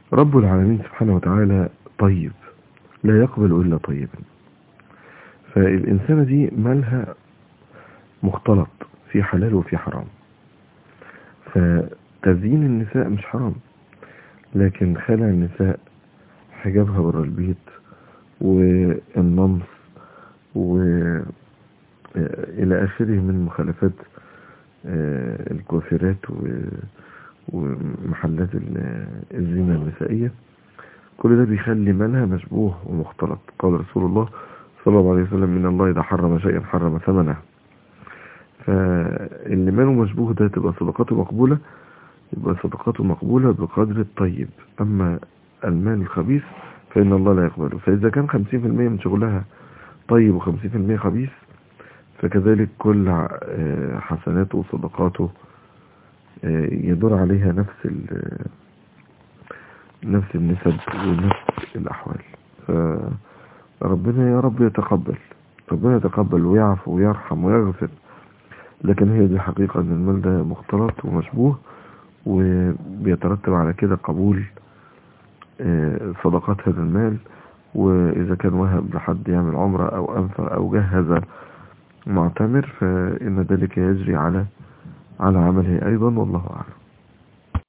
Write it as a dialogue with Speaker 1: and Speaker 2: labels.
Speaker 1: رب العالمين سبحانه وتعالى طيب لا يقبل إلا طيبا فالإنسانة دي مالها مختلط في حلال وفي حرام فتزيين النساء مش حرام لكن خلع النساء حجابها بره البيت والنمص وإلى آخره من مخالفات الكوافرات ومحلات الزينة النسائية كل ده بيخلي مالها مشبوه ومختلط قال رسول الله صلى الله عليه وسلم من الله إذا حرم شيئا حرم ثمنه فاللي ماله مشبوه ده تبقى صدقاته مقبولة يبقى صدقاته مقبولة بقدر الطيب أما المال الخبيث فإن الله لا يقبله فإذا كان 50% من شغلها طيب و50% خبيث فكذلك كل حسناته وصدقاته يدور عليها نفس نفس النسب ونفس الأحوال فربنا يا رب يتقبل ربنا يتقبل ويعفو ويرحم ويغفر لكن هي دي حقيقة ان المال ده مختلط ومشبوه وبيترتب على كده قبول صدقات هذا المال وإذا كان وهب لحد يعمل عمرة أو أنفق أو جهز معتمر فإن ذلك يجري على على عمله أيضا والله أعلم